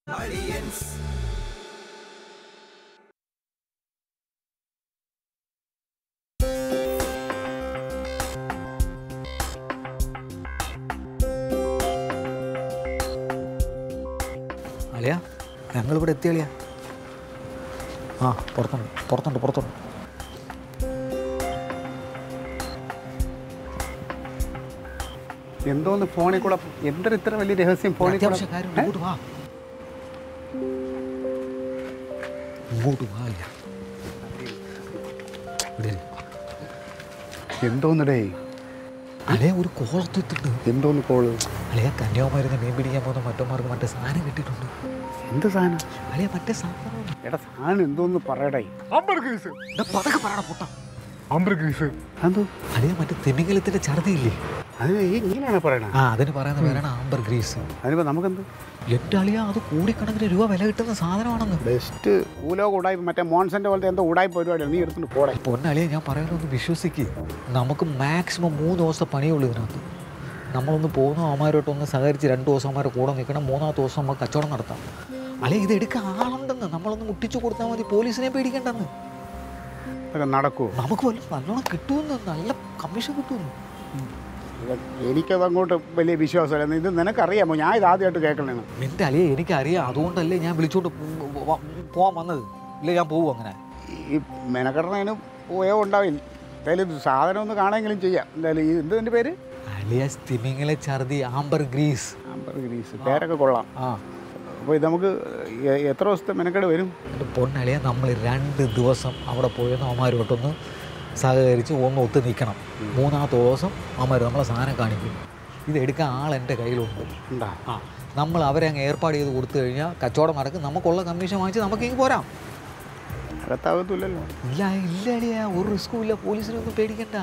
അളിയാ ഞങ്ങളിവിടെ എത്തി അളിയാ ആ പുറത്തുണ്ട് പുറത്തുണ്ട് പുറത്തുണ്ട് എന്തോന്ന് ഫോണിൽ കൂടെ എന്തൊരു ഇത്ര വലിയ രഹസ്യം ഫോണിൽ കൂടെ അത്യാവശ്യ കാര്യം ഇങ്ങോട്ട് വാ ഇങ്ങോട്ട് വാ അളിയാ ഇവിടെ ഇരി. എന്തോന്നടേ അളിയ ഒരു കോളത്തിട്ടുണ്ട് എന്തോന്ന് കോള് അളിയ കന്യാകുമാരിന്ന് മീൻ പിടിക്കാൻ പോകുന്ന മറ്റന്മാർക്ക് മറ്റേ സാധനം കിട്ടിയിട്ടുണ്ട് എന്ത് സാധനം അളിയ മറ്റേ സാധനം എടാ സാധനം എന്തോന്ന് പറയടേ പതൊക്കെ പറയണ പൊട്ട എന്തോ അളിയ മറ്റേ തിമിംഗലത്തിന്റെ ഛർദിയില്ലേ അതിന് ഈ ഇങ്ങനെയാണ് പറയണ ആ അതിന് പറയുന്ന പേരാണ് ആംബർ ഗ്രീസ് അതിനിപ്പോ നമുക്കെന്ത് എട്ട് അളിയ അത് കോടിക്കണക്കിന് രൂപ വില കിട്ടുന്ന സാധനമാണെന്ന് ബെസ്റ്റ് ഊലോ ഉടായ്പ മറ്റേ മോൺസന്റെ പോലത്തെ എന്തോ ഉടായ്പ പരിപാടിയാണ് നീ എടുത്തിട്ട് പോടെ പൊന്നളിയെ ഞാൻ പറയുന്നൊന്ന് വിശ്വസിക്ക് നമുക്ക് മാക്സിമം മൂന്ന് ദിവസത്തെ പണിയുള്ളൂ ഇതിനകത്ത് നമ്മളൊന്ന് പോകുന്ന അവന്മാരോട്ടൊന്ന് സഹകരിച്ച് രണ്ട് ദിവസം അവന്മാരെ കൂടെ നിൽക്കണം മൂന്നാമത്തെ ദിവസം നമുക്ക് കച്ചവടം നടത്താം അല്ലെ ഇത് എടുക്കാൻ ആളുണ്ടെന്ന് നമ്മളൊന്ന് മുട്ടിച്ചു കൊടുത്താൽ മതി പോലീസിനെ പേടിക്കണ്ടെന്ന് അതൊക്കെ നടക്കുമോ നമുക്ക് വല്ല നല്ലോണം കിട്ടുമെന്ന് നല്ല കമ്മീഷൻ കിട്ടുമെന്ന് എനിക്കത് അങ്ങോട്ട് വലിയ വിശ്വാസമല്ല ഇത് നിനക്കറിയാമോ ഞാൻ ഇത് ആദ്യമായിട്ട് കേൾക്കണേന്ന് നിന്റെ അളിയെ എനിക്കറിയാം അതുകൊണ്ടല്ലേ ഞാൻ വിളിച്ചോണ്ട് പോ- വ- പോവാൻ വന്നത് ഇല്ലേ ഞാൻ പോകും അങ്ങനെ ഈ മെനക്കെടണതിന് പോയോ ഉണ്ടാവില്ല എന്തായാലും ഇത് സാധനം ഒന്ന് കാണാമെങ്കിലും ചെയ്യാം എന്തായാലും ഈ എന്തിൻ്റെ പേര് അളിയ തിമിങ്ങലെ ഛർദി ആംബർ ഗ്രീസ് ആംബർ ഗ്രീസ് പേരൊക്കെ കൊള്ളാം ആ അപ്പോൾ ഇത് നമുക്ക് എ- എത്ര ദിവസത്തെ മെനക്കേട് വരും എൻ്റെ പൊന്നളിയെ നമ്മൾ രണ്ട് ദിവസം അവിടെ പോയി അവന്മാരുമായിട്ടൊന്ന് സഹകരിച്ച് ഒന്ന് ഒത്ത് നിൽക്കണം മൂന്നാമത്തെ ദിവസം അവന്മാർ നമ്മളെ സാധനം കാണിക്കും ഇത് എടുക്കാൻ ആൾ എൻ്റെ കയ്യിലുണ്ട് ഉണ്ടാ ആ നമ്മൾ അവരെ അങ്ങ് ഏർപ്പാട് ചെയ്ത് കൊടുത്തു കഴിഞ്ഞാൽ കച്ചവടം നടക്കും നമുക്കുള്ള കമ്മീഷൻ വാങ്ങിച്ച് നമുക്ക് ഇങ്ങ് പോരാം അകത്താകത്തില്ലല്ലോ ഇല്ല ഇല്ല അളിയ ഒരു റിസ്ക്കും ഇല്ല പോലീസിനെ ഒന്നും പേടിക്കണ്ട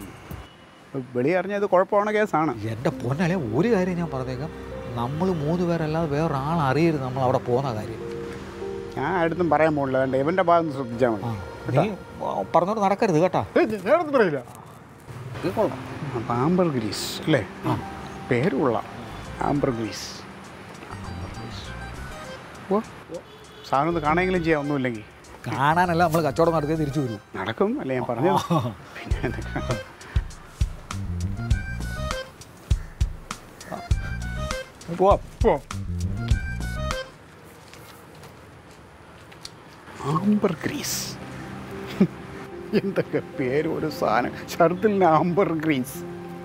വെളി അറിഞ്ഞാൽ ഇത് കുഴപ്പமான കേസാണ് എൻ്റെ പൊന്നളിയ ഒരു കാര്യം ഞാൻ പറഞ്ഞേക്കാം നമ്മൾ മൂന്ന് പേരല്ലാതെ വേറൊരാൾ അറിയരുത് നമ്മൾ അവിടെ പോകുന്ന കാര്യം ഞാൻ അടുത്തും പറയാൻ പോകില്ല വേണ്ട ഇവൻ്റെ ഭാഗം ശ്രദ്ധിച്ചാൽ ആ മതി നീ പറഞ്ഞോട്ട് നടക്കരുത് കേട്ടാ നേരത്തെ പറയില്ല ഇത് കൊള്ളാം അപ്പം ആംബർ ഗ്രീസ് അല്ലേ ആ പേര് കൊള്ളാം ആംബർ ഗ്രീസ് ആംബർ ഗ്രീസ് ഓ സാധനം ഒന്ന് കാണുമെങ്കിലും ചെയ്യാം ഒന്നുമില്ലെങ്കിൽ കാണാനല്ല നമ്മൾ കച്ചവടം നടത്തിയത് തിരിച്ചു വരും നടക്കും അല്ലേ ഞാൻ പറഞ്ഞത് പിന്നെ എന്തൊക്കെ പോവാം പോവാം ആംബർ ഗ്രീസ് എന്തൊക്കെ പേര് ഒരു സാധനം ഷർട്ടിലിന് ആംബർ ഗ്രീസ്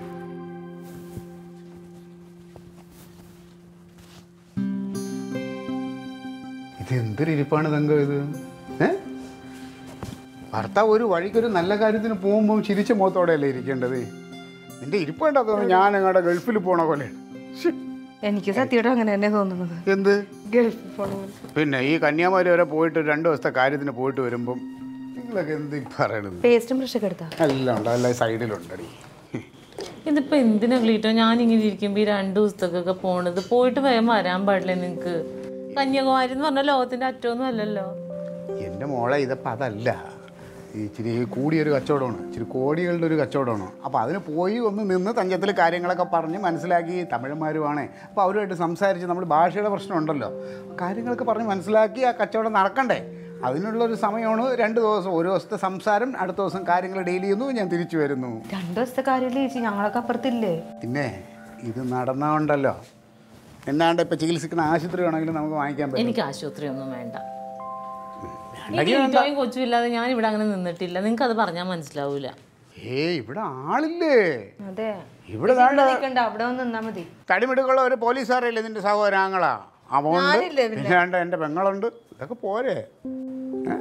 ഇത് എന്തൊരു ഇരിപ്പാണ് തങ്കം ഇത് ഏ ഭർത്താവ് ഒരു വഴിക്കൊരു നല്ല കാര്യത്തിന് പോകുമ്പോൾ ചിരിച്ച മുഖത്തോടെയല്ലേ ഇരിക്കേണ്ടത് നിന്റെ ഇരിപ്പ് കണ്ടാ തോന്നുന്നു ഞാൻ ഞങ്ങളുടെ ഗൾഫിൽ പോണ പോലെ ശ്ശി, എനിക്ക് സത്യമായിട്ട് അങ്ങനെ തന്നെ തോന്നുന്നത് എന്ത് ഗൾഫിൽ പോണ പോലെ പിന്നെ ഈ കന്യാകുമാരി വരെ പോയിട്ട് രണ്ട് ദിവസത്തെ കാര്യത്തിന് പോയിട്ട് വരുമ്പം നിങ്ങളൊക്കെ എന്ത് ഈ പറയണത് പേസ്റ്റും ബ്രഷൊക്കെ എടുത്താ എല്ലാം ഉണ്ട് എല്ലാം സൈഡിലുണ്ടടി ഇതിപ്പോ എന്തിനാ ഗ്ലീറ്റോ ഞാനിങ്ങനെ ഇരിക്കുമ്പോ ഈ രണ്ടു ദിവസത്തേക്കൊക്കെ പോണത് പോയിട്ട് വേഗം വരാൻ പാടില്ലേ നിങ്ങക്ക് കന്യാകുമാരി എന്ന് പറഞ്ഞ ലോകത്തിന്റെ അറ്റമൊന്നും അല്ലല്ലോ എൻ്റെ മോളെ ഇതപ്പം അതല്ല ഈ ഇച്ചിരി കൂടിയൊരു കച്ചവടമാണ് ഇച്ചിരി കോടികളുടെ ഒരു കച്ചവടമാണ് അപ്പോൾ അതിന് പോയി ഒന്ന് നിന്ന് തഞ്ചത്തിൽ കാര്യങ്ങളൊക്കെ പറഞ്ഞ് മനസ്സിലാക്കി തമിഴന്മാരുമാണ് അപ്പോൾ അവരുമായിട്ട് സംസാരിച്ച് നമ്മൾ ഭാഷയുടെ പ്രശ്നമുണ്ടല്ലോ കാര്യങ്ങളൊക്കെ പറഞ്ഞ് മനസ്സിലാക്കി ആ കച്ചവടം നടക്കണ്ടേ അതിനുള്ളൊരു സമയമാണ് രണ്ട് ദിവസം ഒരു ദിവസത്തെ സംസാരം അടുത്ത ദിവസം കാര്യങ്ങൾ ഡീൽ ചെയ്യുന്നു ഞാൻ തിരിച്ചു വരുന്നു രണ്ടു ദിവസത്തെ കാര്യമില്ല ചേച്ചി ഞങ്ങളൊക്കെ അപ്പുറത്തില്ലേ പിന്നെ ഇത് നടന്നതുകൊണ്ടല്ലോ എന്നാണ്ട് ഇപ്പം ചികിത്സിക്കുന്ന ആശുപത്രി വേണമെങ്കിലും നമുക്ക് വാങ്ങിക്കാൻ പറ്റും എനിക്ക് ആശുപത്രി ഒന്നും വേണ്ട ഈ ഗ്ലീറ്റോയും കൊച്ചും ഇല്ലാതെ ഞാൻ ഇവിടെ അങ്ങനെ നിന്നിട്ടില്ല നിങ്ങൾക്ക് അത് പറഞ്ഞാൽ മനസ്സിലാവൂല ഏയ് ഇവിടെ ആളില്ലേ അതെ ഇവിടെ ചേച്ചി ഇവിടെ നിൽക്കണ്ട അവിടെ വന്ന് നിന്നാ മതി തടിമിടുക്കുള്ള ഒരു പോലീസുകാരല്ലേ നിന്റെ സഹോദരാങ്ങളാ അവനുണ്ട് വേണ്ട എൻ്റെ പെങ്ങളുണ്ട് ഇതൊക്കെ പോരെ ഏ?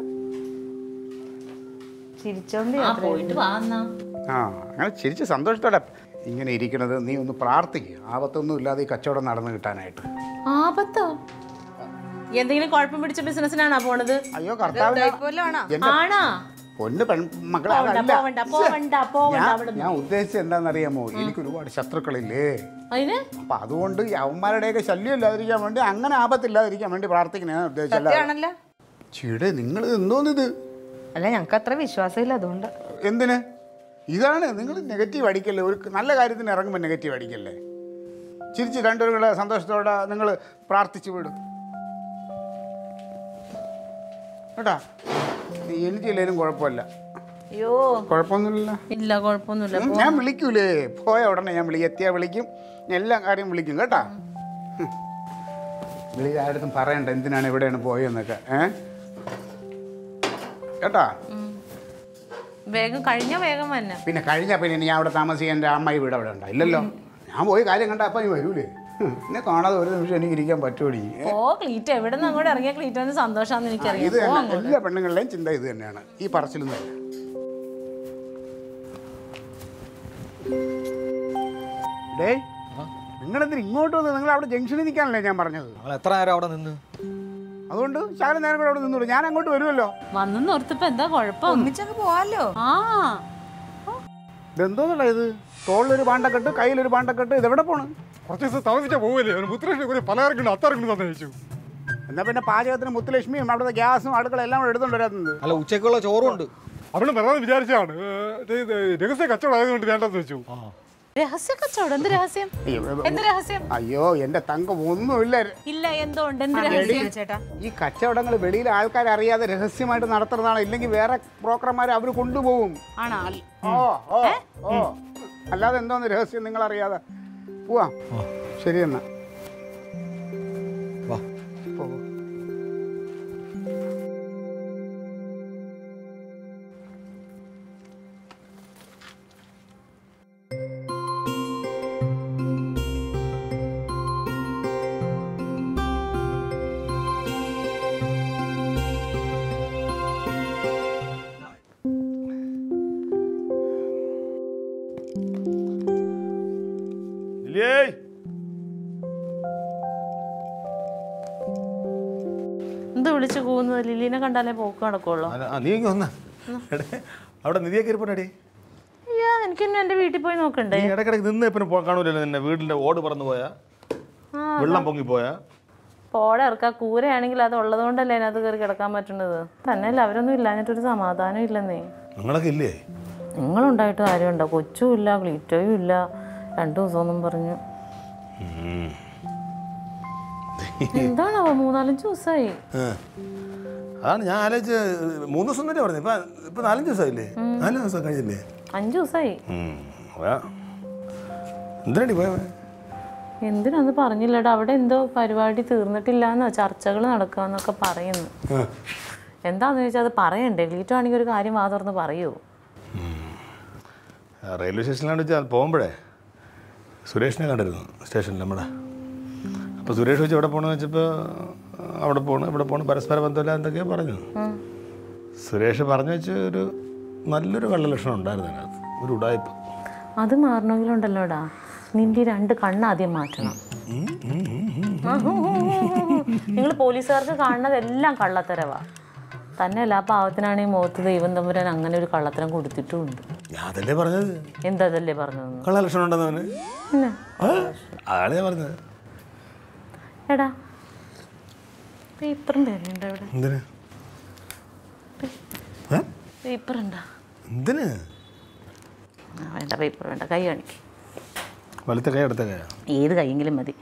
ചിരിച്ചോണ്ട് ആ പോയിട്ട് വാ എന്നാ ആ അങ്ങനെ ചിരിച്ച് സന്തോഷത്തോടെ ഇങ്ങനെ ഇരിക്കണത് നീ ഒന്ന് പ്രാർത്ഥിക്കുക ആപത്തൊന്നും ഇല്ലാതെ ഈ കച്ചവടം നടന്നു കിട്ടാനായിട്ട് ആപത്തോ എന്തെങ്കിലും കുഴപ്പം പിടിച്ച ബിസിനസ്സിനാണോ പോണത് അയ്യോ കർത്താവിനെ എൻ്റെ ആണാ പൊന്ന് പെൺ മക്കളെ പോവണ്ട, അതല്ല പോവണ്ട, പോവണ്ട, പോവണ്ട ഞാൻ- അവിടുന്ന്. ഞാൻ ഉദ്ദേശിച്ചത് എന്താണെന്നറിയാമോ എനിക്ക് ഒരുപാട് ശത്രുക്കളില്ലേ അതിന് അപ്പൊ അതുകൊണ്ട് ഈ അവന്മാരുടെയൊക്കെ ശല്യം ഇല്ലാതിരിക്കാൻ വേണ്ടി അങ്ങനെ ആപത്തില്ലാതിരിക്കാൻ വേണ്ടി പ്രാർത്ഥിക്കണേ ഉദ്ദേശിച്ചല്ല സത്യമാണല്ലോ ചീടെ നിങ്ങൾ എന്തോന്നിത് അല്ല ഞങ്ങൾക്ക് അത്ര വിശ്വാസമില്ല അതുകൊണ്ട് എന്തിന് ഇതാണ് നിങ്ങൾ നെഗറ്റീവ് അടിക്കല്ലേ ഒരു നല്ല കാര്യത്തിന് ഇറങ്ങുമ്പോൾ നെഗറ്റീവ് അടിക്കല്ലേ ചിരിച്ച് രണ്ടുപേരും കൂടെ സന്തോഷത്തോടെ നിങ്ങൾ പ്രാർത്ഥിച്ചു വിടും കേട്ടാ നീ എനിക്കില്ലേലും കുഴപ്പമില്ല അയ്യോ കുഴപ്പമൊന്നുമില്ല ഇല്ല കുഴപ്പമൊന്നുമില്ല ഉം, ഞാൻ വിളിക്കൂലേ പോയ ഉടനെ ഞാൻ വിളിക്കും എത്തിയാ വിളിക്കും ഞാൻ എല്ലാ കാര്യം വിളിക്കും കേട്ടാ ഹും. വിളി ആരുടെ പറയണ്ട എന്തിനാണ് എവിടെയാണ് പോയെന്നൊക്കെ ഏ കേട്ടാ വേഗം കഴിഞ്ഞ വേഗം തന്നെ പിന്നെ കഴിഞ്ഞ പിന്നെ ഞാൻ അവിടെ താമസിക്കാൻ എൻ്റെ അമ്മായി വീട് അവിടെ ഉണ്ടാ ഇല്ലല്ലോ ഞാൻ പോയി കാര്യം കണ്ട അപ്പം നീ വരൂലേ ഹും, എന്നെ കാണാതെ ഒരു നിമിഷം എനിക്ക് ഇരിക്കാൻ പറ്റുമടി ഓ ക്ലീറ്റ് എവിടെ നിന്ന് അങ്ങോട്ട് ഇറങ്ങിയ ക്ലീറ്റോന് സന്തോഷാന്ന് എനിക്കറിയാം ഇത് തന്നെ എല്ലാ പെണ്ണുങ്ങളുടെയും ചിന്ത ഇത് തന്നെയാണ് ഈ പറച്ചിലും തന്നെ ഡേ നിങ്ങളെന്തിന് ഇങ്ങോട്ട് വന്ന് നിങ്ങൾ അവിടെ ജംഗ്ഷനിൽ നിൽക്കാനല്ലേ ഞാൻ പറഞ്ഞത് ഞങ്ങൾ എത്ര നേരം അവിടെ നിന്ന് അതുകൊണ്ട് ശാലം നേരം കൂടെ അവിടെ നിന്നോളൂ ഞാൻ അങ്ങോട്ട് വരുമല്ലോ വന്നെന്ന് ഓർത്തപ്പോ എന്താ കുഴപ്പം ഒന്നിച്ചങ്ങ് പോവാലോ ആ ഇതെന്തോന്നല്ല ഇത് തോളിലൊരു പാണ്ടക്കെട്ട് കയ്യിലൊരു പാണ്ടക്കെട്ട് ഇതെവിടെ പോണ് കുറച്ച് ദിവസം താമസിച്ചാൽ പോവില്ലേ ഒരു മുത്തലക്ഷ്മി കുറെ പലഹാരക്കുണ്ട് അത്താറക്കുണ്ട് തന്നെ ചോദിച്ചു എന്നാ പിന്നെ പാചകത്തിന് മുത്തുലക്ഷ്മിയും അവിടുത്തെ ഗ്യാസും അടുക്കള എല്ലാം കൂടെ എടുത്തോണ്ട് വരാത്തത് അല്ല ഉച്ചയ്ക്കുള്ള ചോറും ഉണ്ട് അവളും വരാതെ വിചാരിച്ചാണ് ഏ, ഇത് രഹസ്യ കച്ചവടം ആയതുകൊണ്ട് വേണ്ടെന്ന് വെച്ചു രഹസ്യ കച്ചവടം എന്ത് രഹസ്യം എന്ത് രഹസ്യം അയ്യോ എന്റെ തങ്കം ഒന്നുമില്ല ഇല്ല എന്തോണ്ട് എന്ത് രഹസ്യം ചേട്ടാ ഈ കച്ചവടങ്ങൾ വെളിയിൽ ആൾക്കാർ അറിയാതെ രഹസ്യമായിട്ട് നടത്തുന്നതാണ് ഇല്ലെങ്കിൽ വേറെ ബ്രോക്കർമാർ അവർ കൊണ്ടുപോകും ആണോ ഓ ഓ ഓ അല്ലാതെ എന്തോന്ന് രഹസ്യം നിങ്ങൾ അറിയാതെ പോവാം ശരി എന്നാ വാ പോ. ഇല്ലേ എന്ത് വിളിച്ചു പോകുന്നത് ലില്ലിനെ കണ്ടാലേ പോക്ക് നടക്കുള്ളൂ ആ നീ ഇങ്ങ് വന്ന അവിടെ നിധിയൊക്കെ ഇരിപ്പണടി അയ്യാ എനിക്ക് ഇന്ന് എന്റെ വീട്ടിൽ പോയി നോക്കണ്ടേ നീ ഇടയ്ക്കിടയ്ക്ക് നിന്ന് എപ്പോഴും പോ കാണൂലല്ലോ നിന്നെ വീടിന്റെ ഓട് പറന്നു പോയാ ആ വെള്ളം പൊങ്ങി പോയാ പോടെ ഇറക്കാ കൂരയാണെങ്കിൽ അത് ഉള്ളത് കൊണ്ടല്ലേ അതിനകത്ത് കയറി കിടക്കാൻ പറ്റുന്നത് തന്നെയല്ല അവരൊന്നും ഇല്ലാഞ്ഞിട്ടൊരു സമാധാനം ഇല്ലെന്നേ നിങ്ങളൊക്കെ ഇല്ലേ നിങ്ങളുണ്ടായിട്ട് കാര്യമുണ്ടോ കൊച്ചും ഇല്ല ക്ലീറ്റോയും ഇല്ല രണ്ടു ദിവസമൊന്നും പറഞ്ഞു എന്താണാവോ മൂന്നാലഞ്ച് ദിവസമായി ആ. അതാണ് ഞാൻ ആലോചിച്ച് മൂന്ന് ദിവസം തന്നെ പറഞ്ഞു ഇപ്പൊ ഇപ്പൊ നാലഞ്ച് ദിവസമായില്ലേ നാല് ദിവസം കഴിഞ്ഞില്ലേ അഞ്ചു ദിവസമായി ഉം. അതാ. എന്തിനാടി പോയ എന്തിനാന്ന് പറഞ്ഞില്ലടാ അവിടെ എന്തോ പരിപാടി തീർന്നിട്ടില്ലാന്നോ ചർച്ചകൾ നടക്കാന്നൊക്കെ പറയുന്നു എന്താന്ന് ചോദിച്ചാൽ അത് പറയണ്ടേ ക്ലീറ്റോ ആണെങ്കിൽ ഒരു കാര്യം വാ തുറന്ന് പറയൂ റെയിൽവേ സ്റ്റേഷനിലാണ് വെച്ചാൽ പോകുമ്പോഴേ സുരേഷിനെ കണ്ടിരുന്നു സ്റ്റേഷനിൽ നമ്മുടെ അപ്പോൾ സുരേഷ് ചോദിച്ചു എവിടെ പോകണമെന്ന് വെച്ചപ്പോൾ അവിടെ പോകണം ഇവിടെ പോകണം പരസ്പര ബന്ധമില്ല എന്തൊക്കെയോ പറഞ്ഞു സുരേഷ് പറഞ്ഞു വെച്ച് ഒരു നല്ലൊരു കള്ളലക്ഷണം ഉണ്ടായിരുന്നു അതിനകത്ത് ഒരു ഉടായ്പ അത് മാറണമെങ്കിലുണ്ടല്ലോടാ നിന്റെ ഈ രണ്ട് കണ്ണാദ്യം മാറ്റണം നിങ്ങൾ പോലീസുകാർക്ക് കാണുന്നതെല്ലാം കള്ളത്തരവാ തന്നെയല്ല ആ പാവത്തിനാണ് ഈ മുഖത്ത് ദൈവം തമ്പുരാൻ അങ്ങനെ ഒരു കള്ളത്തരം കൊടുത്തിട്ടുമുണ്ട് ഞാൻ അതല്ലേ പറഞ്ഞത് എന്തതല്ലേ പറഞ്ഞതെന്ന് കള്ളലക്ഷണം ഉണ്ടെന്ന് അവന് പിന്നെ അതാണ് ഞാൻ പറഞ്ഞത് എടാ പേപ്പറും പേരുണ്ട് അവിടെ എന്തിന് ഏ? പേപ്പർ ഉണ്ടാ എന്തിന് ആ, വേണ്ട പേപ്പർ വേണ്ട കൈ കാണിക്ക് വലത്തെ കൈ അടുത്ത കൈ ഏത് കൈയെങ്കിലും മതി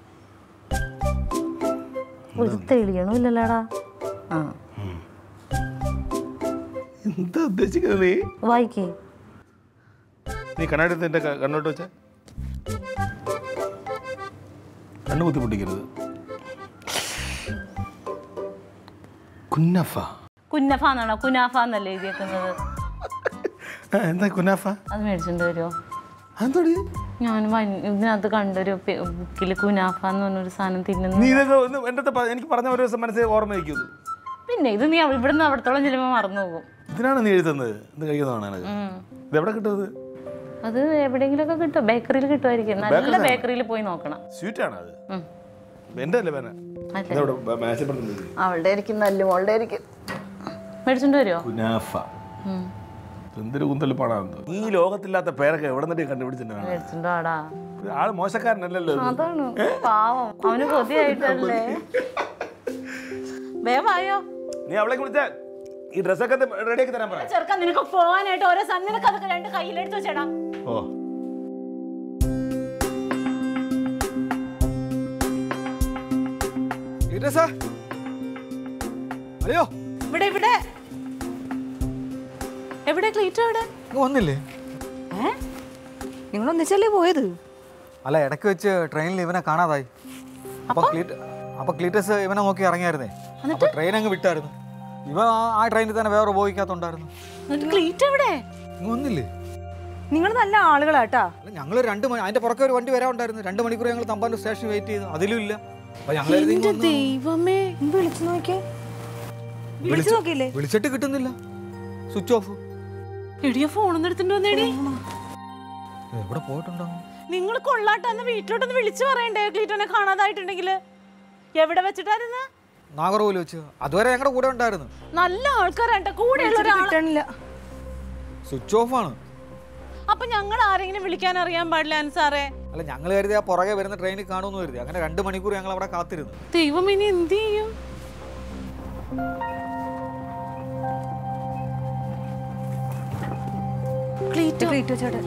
ഒരു തെളിയണമില്ലല്ലോടാ ആ എന്താ ഉദ്ദേശിക്കുന്നത് നീ വായിക്കേ നീ കണ്ണാടി എൻ്റെ കണ്ണോട്ട് വെച്ച കണ്ണു കുത്തി പൊട്ടിക്കരുത് കുന്നഫ കുന്നഫ എന്നാണോ കുനാഫ എന്നല്ലേ എഴുതിയേക്കുന്നത് ആ, എന്താ കുനാഫ അത് മേടിച്ചിട്ട് വരുമോ അതോടി ഞാൻ വൻ- ഇതിനകത്ത് കണ്ടൊരു ബുക്കിൽ കുനാഫ എന്ന് പറഞ്ഞൊരു സാധനം തിന്നുന്നു നീ ഇതൊക്കെ ഒന്ന് എൻ്റെ അടുത്ത് പ- എനിക്ക് പറഞ്ഞ ഒരു ദിവസം മനസ്സിൽ ഓർമ്മ വയ്ക്കുന്നു പിന്നെ ഇത് നീ അവ- ഇവിടുന്ന് അവിടത്തോളം ചെല്ലുമ്പോൾ മറന്നു പോകും ഇതിനാണ് നീ എഴുതുന്നത് ഇത് കഴിക്കുന്നതാണ് എനിക്ക് ഉം. ഇത് എവിടെ കിട്ടുന്നത് അത് എവിടെയെങ്കിലുമൊക്കെ കിട്ടും ബേക്കറിയിൽ കിട്ടുമായിരിക്കും നല്ല ബേക്കറിയിൽ പോയി നോക്കണം സ്വീറ്റാണ് അത് ഉം. എൻ്റെ അല്ലേ പേന അല്ലേ ഇതെവിടെ മേശപ്പെടുന്നത് അവളുടെ ആയിരിക്കും നല്ല മോളുടെ ആയിരിക്കും മേടിച്ചോണ്ട് വരുമോ കുനാഫ എന്തൊരു കുന്തളിപ്പാടാണ് ഈ ലോകത്തില്ലാത്ത പേരൊക്കെ എവിടെ നിന്നേ കണ്ടുപിടിച്ചിട്ടാണ് മേടിച്ചോണ്ട് വാടാ ആള് മോശക്കാരനല്ലല്ലോ ഇത്. അതാണ് പാവം അവന് കൊതിയായിട്ടല്ലേ വേവായോ നീ അവളെ വിളിച്ച ഈ ഡ്രസ്സൊക്കെ റെഡിയാക്കി തരാൻ പറ ചെറുക്കാൻ നിനക്ക് പോകാനായിട്ട് ഓരോ സ- നിനക്ക് അതൊക്കെ രണ്ട് കയ്യിലെടുത്ത് വെച്ചേടാ ഓ ലീറ്റേഴ്സാ അയ്യോ ഇവിടെ ഇവിടെ എവിടെ ക്ലീറ്റോ എവിടെ ഇങ്ങ് വന്നില്ലേ ഏ നിങ്ങൾ ഒന്നിച്ചല്ലേ പോയത് അല്ല ഇടയ്ക്ക് വെച്ച് ട്രെയിനിൽ ഇവനെ കാണാതായി അപ്പൊ ക്ലീറ്റ അപ്പൊ ക്ലീറ്റസ് ഇവനെ നോക്കി ഇറങ്ങിയായിരുന്നേ അപ്പൊ ട്രെയിൻ അങ്ങ് വിട്ടായിരുന്നു ഇവ ആ- ആ ട്രെയിനിൽ തന്നെ വേറെ ബോയിക്കകത്തുണ്ടായിരുന്നു എന്നിട്ട് ക്ലീറ്റോ എവിടെ ഇങ്ങ് വന്നില്ലേ നിങ്ങൾ നല്ല ആളുകളാട്ടാ അല്ല ഞങ്ങൾ രണ്ട് മണി അതിന്റെ പുറകെ ഒരു വണ്ടി വരാൻ ഉണ്ടായിരുന്നു രണ്ട് മണിക്കൂർ ഞങ്ങൾ തമ്പാനൂർ സ്റ്റേഷൻ വെയിറ്റ് ചെയ്തു അതിലും ഇല്ല അപ്പൊ ഞങ്ങൾ കരുതി ഇങ്ങ് വന്നു. ദൈവമേ വിളിച്ചു നോക്കിയേ വിളിച്ചു നോക്കിയില്ലേ വിളിച്ചിട്ട് കിട്ടുന്നില്ല സ്വിച്ച് ഓഫ് എടിയ ഫോണൊന്നും എടുത്തിട്ട് വന്നേടി എവിടെ പോയിട്ടുണ്ടാവും നിങ്ങൾ കൊള്ളാട്ടെന്ന് വീട്ടിലോട്ടൊന്ന് വിളിച്ചു പറയണ്ടേ ക്ലീറ്റോനെ കാണാതായിട്ടുണ്ടെങ്കിൽ എവിടെ വെച്ചിട്ടായിരുന്നു നാഗർകോവിൽ വെച്ച് അതുവരെ ഞങ്ങളുടെ കൂടെ ഉണ്ടായിരുന്നു നല്ല ആൾക്കാരാണ്ട കൂടെയുള്ള ഒരാൾ കിട്ടണില്ല സ്വിച്ച് ഓഫ് ആണ് അപ്പൊ ഞങ്ങൾ ആരെങ്കിലും വിളിക്കാൻ അറിയാൻ പാടില്ല സാറേ അല്ല ഞങ്ങൾ കരുതി ആ പുറകെ വരുന്ന ട്രെയിനിൽ കാണുമെന്ന് കരുതി അങ്ങനെ രണ്ട് മണിക്കൂർ ഞങ്ങൾ അവിടെ കാത്തിരുന്നു ദൈവം ഇനി എന്ത് ചെയ്യും ക്ലീറ്റോ ക്ലീറ്റോ ചേട്ടൻ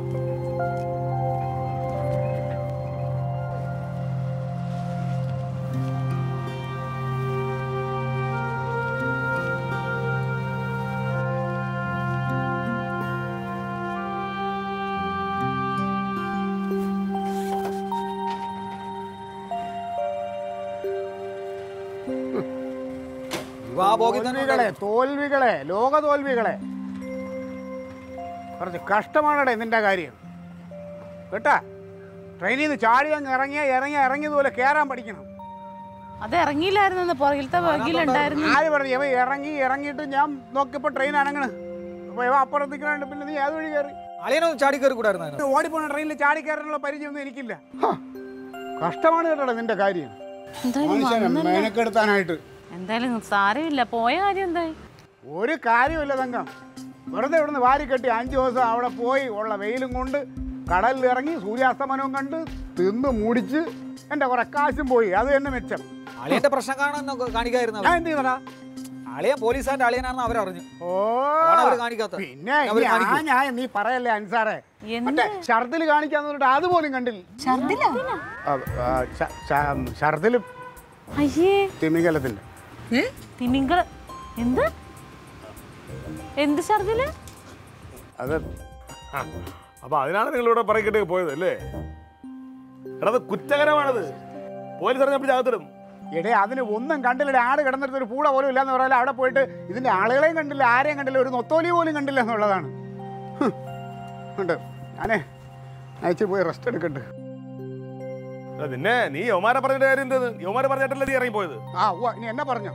ഇവ ആ ബോഗിൽ തന്നെ തോൽവികളെ തോൽവികളെ ലോക തോൽവികളെ കുറച്ച് കഷ്ടമാണടേ നിന്റെ കാര്യം കേട്ടാ ട്രെയിനിൽ നിന്ന് ചാടി അങ്ങ് ഇറങ്ങിയ ഇറങ്ങിയ ഇറങ്ങിയതുപോലെ കയറാൻ പഠിക്കണം അത് ഇറങ്ങിയില്ലായിരുന്നു പുറകിലത്തെ വകയിലുണ്ടായിരുന്നു ആര് പറഞ്ഞു ഇവ ഇറങ്ങി ഇറങ്ങിയിട്ട് ഞാൻ നോക്കിയപ്പോൾ ട്രെയിൻ അനങ്ങണ് അപ്പോൾ ഇവ അപ്പുറത്ത് നിൽക്കണുണ്ട് പിന്നെ നീ ഏത് വഴി കയറി അളിയനൊന്നും ചാടി കയറി കൂടായിരുന്നു അതിനകത്ത്. ഓടിപ്പോണ ട്രെയിനിൽ ചാടി കയറാനുള്ള പരിചയമൊന്നും എനിക്കില്ല ഹ, കഷ്ടമാണ് കേട്ടോ നിന്റെ കാര്യം മനുഷ്യനെ മെനക്കെടുത്താനായിട്ട് എന്തായാലും സാരമില്ല പോയ കാര്യം എന്തായി ഒരു കാര്യമില്ല തങ്കം വെറുതെ ഇവിടുന്ന് വാരി കെട്ടി അഞ്ച് ദിവസം അവിടെ പോയി ഉള്ള വെയിലും കൊണ്ട് കടലിൽ ഇറങ്ങി സൂര്യാസ്തമനവും കണ്ട് തിന്ന് മൂടിച്ച് എൻ്റെ കുറെ കാശും പോയി അത് തന്നെ മെച്ചം അളിയന്റെ പ്രശ്നം കാണാൻ കാണിക്കായിരുന്നു ഞാൻ എന്ത് ചെയ്തടാ അളിയൻ പോലീസുകാരുടെ അളിയനാണെന്ന് അവരറിഞ്ഞു ഓ അതാണ് അവര് കാണിക്കാത്തത്. പിന്നെ അവര് ഇനി ആ കാണിക്കും. ഞാൻ നീ പറയല്ലേ അൻസാറേ മറ്റേ ഷർദിൽ കാണിക്കാന്ന് പറഞ്ഞിട്ട് അതുപോലും കണ്ടില്ല ഛർദില ആ, ആ, ശ- ശ- ഷർദിലും അയ്യേ തിമിംഗലത്തിന്റെ തിമിങ്കൾ എന്ത് എന്ത് ഛർദില് അത് അപ്പൊ അതിനാണ് നിങ്ങളിവിടെ പറയിക്കട്ടേ പോയത് അല്ലേ എടാ അത് കുറ്റകരമാണത് പോലീസ് അറിഞ്ഞപ്പോൾ ചാകത്തിടും എടേ അതിന് ഒന്നും കണ്ടില്ല ആട് കിടന്നിട്ട് ഒരു പൂട പോലും ഇല്ലാന്ന് പറയാൻ അവിടെ പോയിട്ട് ഇതിന്റെ ആളുകളെയും കണ്ടില്ല ആരെയും കണ്ടില്ല ഒരു നൊത്തോലി പോലും കണ്ടില്ല എന്നുള്ളതാണ് ഹ്. ഉണ്ട് ഞാനേ അയച്ചു പോയി റെസ്റ്റ് എടുക്കട്ടെ എടാ, നിന്നെ നീ യൗമാരെ പറഞ്ഞിട്ട് കാര്യം എന്തത് യൗമാരെ പറഞ്ഞിട്ടല്ലേ നീ ഇറങ്ങിപ്പോയത് ആ ഉവ്വ ഇനി എന്നെ പറഞ്ഞോ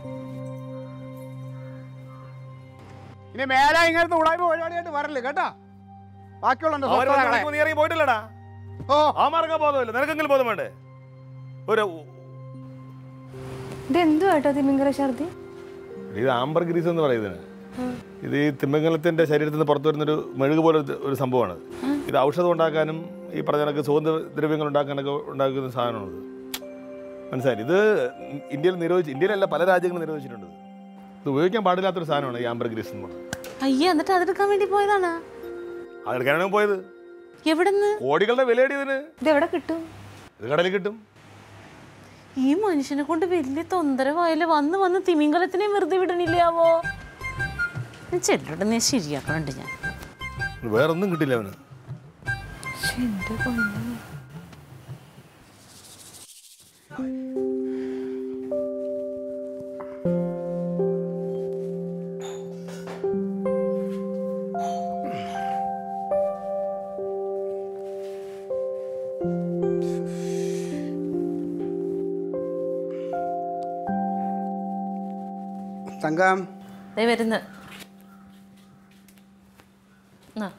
ഇനി മേലെ ഇങ്ങനത്തെ ഉടായ്പ പരിപാടിയായിട്ട് വരല്ലേ കേട്ടാ ബാക്കിയുള്ള എൻ്റെ അവര് സ്വസ്ഥതകളെ. വന്നപ്പോൾ നീ ഇറങ്ങി പോയിട്ടില്ലടാ ഓ അവന്മാർക്ക് ബോധമില്ല നിനക്കെങ്കിലും ബോധം വേണ്ടേ ഒരു ഇത് എന്തു കേട്ടോ തിമിങ്കല ഛർദി ഇത് ആംബർ ഗ്രീസ് എന്ന് പറയുന്നത് ഇത് ഈ തിമ്മംഗലത്തിന്റെ ശരീരത്തിൽ നിന്ന് പുറത്തു വരുന്നൊരു മെഴുക് പോലെ ഒരു- ഒരു സംഭവമാണ് ഇത് ഔഷധം ഉണ്ടാക്കാനും ഈ പറഞ്ഞ കണക്ക് സുഗന്ധ ദ്രവ്യങ്ങൾ ഉണ്ടാക്കാനൊക്കെ ഉണ്ടാക്കുന്ന സാധനമാണ് ഇത് മനസ്സിലായി ഇത് ഇന്ത്യയിൽ നിരോധിച്ച് ഇന്ത്യയിലല്ല പല രാജ്യങ്ങളും നിരോധിച്ചിട്ടുണ്ട് ഇത് ഉപയോഗിക്കാൻ പാടില്ലാത്തൊരു സാധനമാണ് ഈ ആംബർ ഗ്രീസ് എന്ന് പറയുന്നത് അയ്യേ എന്നിട്ട് അതെടുക്കാൻ വേണ്ടി പോയതാണ് അതെടുക്കാനാണ് പോയത് എവിടെന്ന് കോടികളുടെ വിലയടി ഇതിന് ഇത് എവിടെ കിട്ടും ഇത് കടലിൽ കിട്ടും ഈ മനുഷ്യനെ കൊണ്ട് വലിയ തൊന്തരവായാലും വന്ന് വന്ന് തിമിംഗലത്തിനെ വെറുതെ വിടണില്ലാവോ ചെല്ലോട്ട് നീ ശരിയാക്കണുണ്ട് ഞാൻ വേറൊന്നും കിട്ടില്ല അവന് തങ്കം ദേ വരുന്ന് ആ.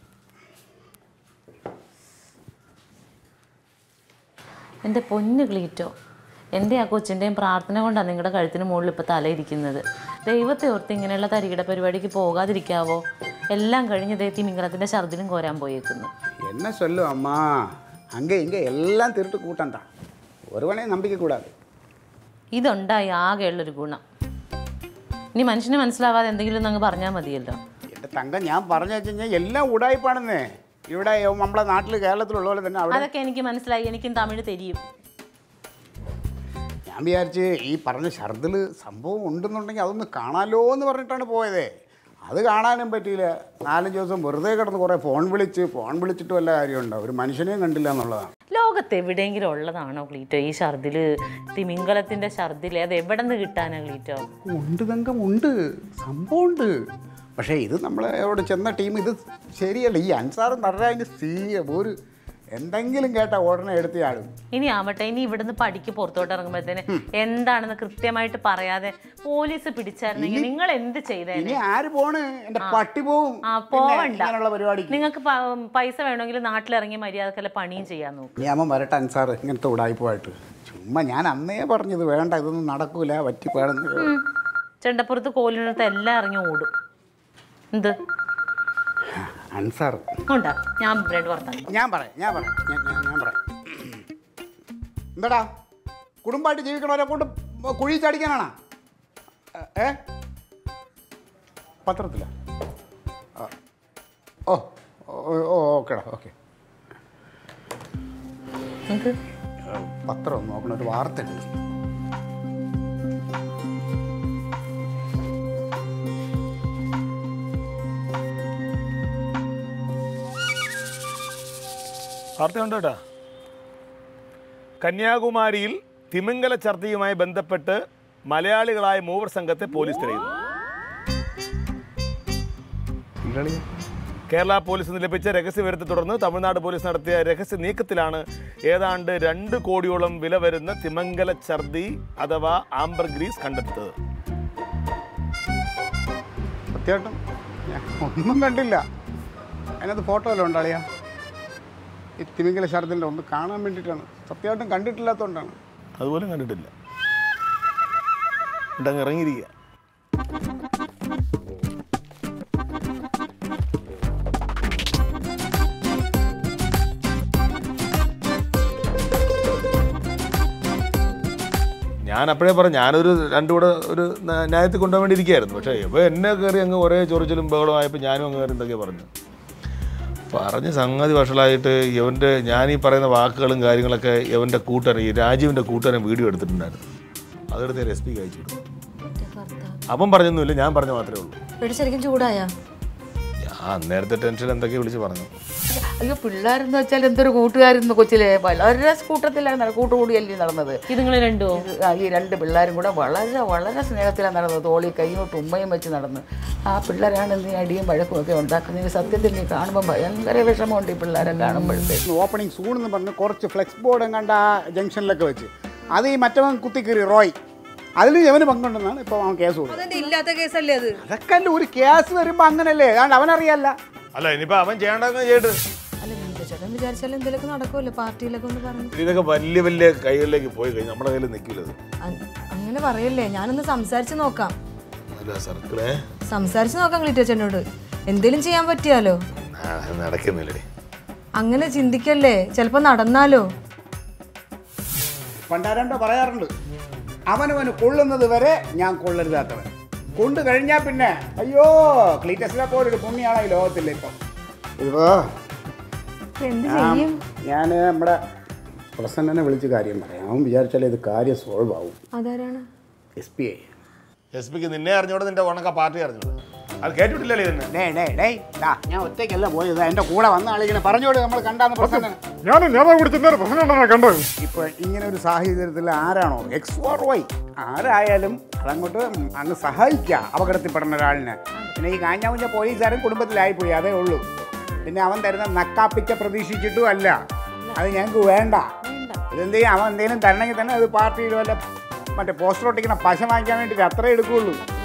എൻ്റെ പൊന്ന് ക്ലീറ്റോ എൻ്റെ ആ കൊച്ചിൻ്റെയും പ്രാർത്ഥന കൊണ്ടാണ് നിങ്ങളുടെ കഴുത്തിന് മുകളിൽ ഇപ്പോൾ തലയിരിക്കുന്നത് ദൈവത്തെ ഓർത്ത് ഇങ്ങനെയുള്ള തരികിട പരിപാടിക്ക് പോകാതിരിക്കാവോ എല്ലാം കഴിഞ്ഞ് ദേ തിമിംഗലത്തിൻ്റെ ഛർദിലും കോരാൻ പോയേക്കുന്നു என்ன சொல்லும் அம்மா அங்கே இங்கே எல்லாம் திருட்டு கூட்டம் தான் ஒருவனே நம்பிக்கை கூடாது ഇതുണ്ടായി ആകെയുള്ളൊരു ഗുണം ഇനി മനുഷ്യന് മനസ്സിലാവാതെ എന്തെങ്കിലും ഒന്ന് അങ്ങ് പറഞ്ഞാൽ മതിയല്ലോ എൻ്റെ തങ്കം ഞാൻ പറഞ്ഞു വെച്ച് കഴിഞ്ഞാൽ എല്ലാം ഉടായ്പാണെന്നേ ഇവിടെ നമ്മളെ നാട്ടിൽ കേരളത്തിലുള്ള പോലെ തന്നെ അവിടെ അതൊക്കെ എനിക്ക് മനസ്സിലായി എനിക്കും തമിഴ് തെരിയും ഞാൻ വിചാരിച്ച് ഈ പറഞ്ഞ ഷർദിൽ സംഭവം ഉണ്ടെന്നുണ്ടെങ്കിൽ അതൊന്ന് കാണാലോ എന്ന് പറഞ്ഞിട്ടാണ് പോയതേ അത് കാണാനും പറ്റിയില്ല നാലഞ്ച് ദിവസം വെറുതെ കിടന്ന് കുറേ ഫോൺ വിളിച്ച് ഫോൺ വിളിച്ചിട്ട് വല്ല കാര്യമുണ്ടോ ഒരു മനുഷ്യനെയും കണ്ടില്ല എന്നുള്ളതാണ് ലോകത്ത് എവിടെയെങ്കിലും ഉള്ളതാണോ ക്ലീറ്റോ ഈ ഛർദില് തിമിംഗലത്തിന്റെ ഛർദില് അത് എവിടെ നിന്ന് കിട്ടാനാ ക്ലീറ്റോ ഉണ്ട് തങ്കം ഉണ്ട് സംഭവമുണ്ട് പക്ഷേ ഇത് നമ്മൾ അവിടെ ചെന്ന ടീം ഇത് ശരിയല്ല ഈ അൻസാർ നടരാജൻ്റെ സീ ഒരു എന്തെങ്കിലും കേട്ടാ ഉടനെ എടുത്തിയാടും ഇനി ആവട്ടെ ഇനി ഇവിടുന്ന് പടിക്ക് പുറത്തോട്ട് ഇറങ്ങുമ്പോഴത്തേന് എന്താണെന്ന് കൃത്യമായിട്ട് പറയാതെ പോലീസ് പിടിച്ചായിരുന്നെങ്കിൽ നിങ്ങൾ എന്ത് ചെയ്തേനെ ഇനി ആര് പോണ് എന്റെ പട്ടി പോവും ആ പിന്നെ പോവണ്ട ഇങ്ങനെയുള്ള പരിപാടിക്ക് നിങ്ങൾക്ക് പ- പൈസ വേണമെങ്കിൽ നാട്ടിലിറങ്ങി മര്യാദക്കല്ല പണിയും ചെയ്യാൻ നോക്കും നിയമം വരട്ടെ അൻസാർ ഇങ്ങനത്തെ ഉടായ്പായിട്ട് ചുമ്മാ ഞാൻ അന്നേ പറഞ്ഞത് വേണ്ട ഇതൊന്നും നടക്കൂല പറ്റിപ്പോയെന്ന് ചെണ്ടപ്പുറത്ത് കോലിനടുത്ത് എല്ലാം ഇറങ്ങി ഓടും എന്ത് അൻസാർ ഉണ്ടാ ഞാൻ ബ്രെഡ് വറുത്താക്കി ഞാൻ പറയാം ഞാൻ പറയാം ഞാൻ ഞാൻ- ഞാൻ പറയാം എന്താടാ കുടുംബമായിട്ട് ജീവിക്കണവരെ കൊണ്ട് കുഴി ചാടിക്കാനാണോ ഏ പത്രത്തില ഓ ഓ ഓ, ഓക്കെടാ ഓക്കെ എന്ത് പത്രം ഒന്ന് നോക്കണ ഒരു വാർത്ത ഉണ്ട് വാർത്തയുണ്ട് കേട്ടാ കന്യാകുമാരിയിൽ തിമിംഗല ഛർദിയുമായി ബന്ധപ്പെട്ട് മലയാളികളായ മൂവർ സംഘത്തെ പോലീസ് തിരയുന്നു കേരള പോലീസിന് ലഭിച്ച രഹസ്യവിവരത്തെ തുടർന്ന് തമിഴ്നാട് പോലീസ് നടത്തിയ രഹസ്യ നീക്കത്തിലാണ് ഏതാണ്ട് രണ്ട് കോടിയോളം വില വരുന്ന തിമംഗല ഛർദി അഥവാ ആംബർ ഗ്രീസ് കണ്ടെടുത്തത് സത്യമായിട്ടും ഞാൻ ഒന്നും കണ്ടില്ല അതിനകത്ത് ഫോട്ടോ വല്ലതും ഉണ്ടാളിയാ ഈ തിമിംഗല ശരത്തിൻ്റെ ഒന്ന് കാണാൻ വേണ്ടിയിട്ടാണ് സത്യമായിട്ടും കണ്ടിട്ടില്ലാത്തതുകൊണ്ടാണ് അതുപോലും കണ്ടിട്ടില്ല ഇട്ടങ്ങ് ഇറങ്ങിയിരിക്കുക ഞാൻ അപ്പോഴേ പറഞ്ഞു ഞാനൊരു രണ്ടും കൂടെ ഒരു ന- ന്യായത്തിൽ കൊണ്ടുപോകാൻ വേണ്ടി ഇരിക്കുകയായിരുന്നു പക്ഷേ ഇവ എന്നെ കയറി അങ്ങ് ഒരേ ചൊറിച്ചിലും ബഹളമായപ്പോൾ ഞാനും അങ്ങ് കയറി എന്തൊക്കെയാ പറഞ്ഞു പറഞ്ഞ് സംഗതി വഷളായിട്ട് ഇവൻ്റെ ഞാൻ ഈ പറയുന്ന വാക്കുകളും കാര്യങ്ങളൊക്കെ ഇവൻ്റെ കൂട്ടുകാരൻ ഈ രാജീവിൻ്റെ കൂട്ടുകാരൻ വീഡിയോ എടുത്തിട്ടുണ്ടായിരുന്നു അതെടുത്ത് എസ് പിക്ക് അയച്ചു കൊടുത്തു അവൻ പറഞ്ഞൊന്നുമില്ല ഞാൻ പറഞ്ഞ മാത്രമേ ഉള്ളൂ ഇവിടെ ശരിക്കും ചൂടായാ ഞാൻ നേരത്തെ ടെൻഷൻ എന്തൊക്കെ വിളിച്ച് പറഞ്ഞു അയ്യോ പിള്ളേരെന്ന് വെച്ചാൽ എന്തൊരു കൂട്ടുകാരെന്ന് കൊച്ചിലെ വളരെ കൂട്ടത്തിലാണ് നട- കൂട്ടുകൂടിയല്ലേ നടന്നത് ഇത് നിങ്ങൾ രണ്ടോ ഇത് ആ ഈ രണ്ട് പിള്ളേരും കൂടെ വളരെ വളരെ സ്നേഹത്തിലാണ് നടന്നത് തോളി കൈയോട്ട് ഉമ്മയും വെച്ച് നടന്ന് ആ പിള്ളേരാണ് നീ അടിയും വഴക്കും ഒക്കെ ഉണ്ടാക്കുന്നത് സത്യത്തിൽ നീ കാണുമ്പോൾ ഭയങ്കര വിഷമമുണ്ട് ഈ പിള്ളേരെ കാണുമ്പോഴത്തേക്ക് ഓപ്പണിംഗ് സൂൺ എന്ന് പറഞ്ഞ് കുറച്ച് ഫ്ലെക്സ് ബോർഡ് കണ്ട ആ ജംഗ്ഷനിലൊക്കെ വെച്ച് അത് ഈ മറ്റവൻ കുത്തിക്കീറി റോയ് അതിൽ ഇവന് പങ്കുണ്ടെന്നാണ് ഇപ്പോൾ അവൻ കേസ് കൊടുത്തത് അതെന്താ ഇല്ലാത്ത കേസല്ലേ അത് അതൊക്കെ അല്ല ഒരു കേസ് വരുമ്പോൾ അങ്ങനല്ലേ ഏതാണ്ട് അവനറിയല്ല അല്ല ഇനിയിപ്പോൾ അവൻ ചെയ്യേണ്ടതെന്ന് ചെയ്തിട്ട് അല്ല ചേട്ടൻ വിചാരിച്ചാൽ എന്തെങ്കിലുമൊക്കെ നടക്കുമല്ലോ പാർട്ടിയിലൊക്കെ ഒന്ന് പറഞ്ഞു ഇതൊക്കെ വലിയ വലിയ കൈകളിലേക്ക് പോയി കഴിഞ്ഞാൽ നമ്മുടെ കയ്യിൽ നിൽക്കില്ലത് അങ്ങനെ പറയല്ലേ ഞാനൊന്ന് സംസാരിച്ച് നോക്കാം അല്ല സർക്കിളേ സംസാരിച്ച് നോക്കാം ക്ലീറ്റച്ചനോട് എന്തേലും ചെയ്യാൻ പറ്റിയാലോ നടക്കുന്നില്ലേ അങ്ങനെ ചിന്തിക്കല്ലേ ചിലപ്പോ നടന്നാലോ പണ്ടാരണ്ടോ പറയാറുണ്ട് അവനവന് കൊള്ളുന്നത് വരെ ഞാൻ കൊള്ളരുതാത്തവൻ കൊണ്ടു കഴിഞ്ഞാൽ പിന്നെ അയ്യോ ക്ലീറ്റസിനെ പോലൊരു പുണ്യാണ് ഈ ലോകത്തില്ല ഇപ്പം ഇതിപ്പോ എന്ത് ഞാൻ- ഞാൻ നമ്മുടെ പ്രസന്നനെ വിളിച്ച് കാര്യം പറയാം അവൻ വിചാരിച്ചാലേ ഇത് കാര്യം സോൾവ് ആവും അതാരാണ് എസ് പി ഐ എസ് പിക്ക് നിന്നെ അറിഞ്ഞോടെ നിന്റെ ഉണക്ക പാർട്ടി അറിഞ്ഞോട് അത് കേട്ടിട്ടില്ലല്ലേ ഇതിനെ ഡേ ഡേ ഡേ ദാ ഞാൻ ഒറ്റയ്ക്കല്ല പോയത് എൻ്റെ കൂടെ വന്ന ആളിങ്ങനെ പറഞ്ഞോട് നമ്മൾ കണ്ടാന്ന് പ്രസന്നൻ ഞാൻ നേതാവ് കൂടി ചെന്നേരം പ്രശ്നം കണ്ടത് ഇപ്പോൾ ഇങ്ങനെ ഒരു സാഹചര്യത്തിൽ ആരാണോ എക്സ് ഓർ വൈ ആരായാലും അതങ്ങോട്ട് അങ്ങ് സഹായിക്കുക അപകടത്തിൽപ്പെടുന്ന ഒരാളിനെ പിന്നെ ഈ കാഞ്ഞാവുഞ്ഞ പോലീസുകാരൻ കുടുംബത്തിലായിപ്പോയി അതേ ഉള്ളൂ പിന്നെ അവൻ തരുന്ന നക്കാപ്പിച്ച പ്രതീക്ഷിച്ചിട്ടും അല്ല അത് ഞങ്ങൾക്ക് വേണ്ട ഇതെന്ത് ചെയ്യും അവൻ എന്തെങ്കിലും തരണമെങ്കിൽ തന്നെ അത് പാർട്ടിയിൽ വല്ല മറ്റേ പോസ്റ്റർ ഒട്ടിക്കുന്ന പശ വാങ്ങിക്കാൻ വേണ്ടിയിട്ട് അത്രേ എടുക്കുകയുള്ളൂ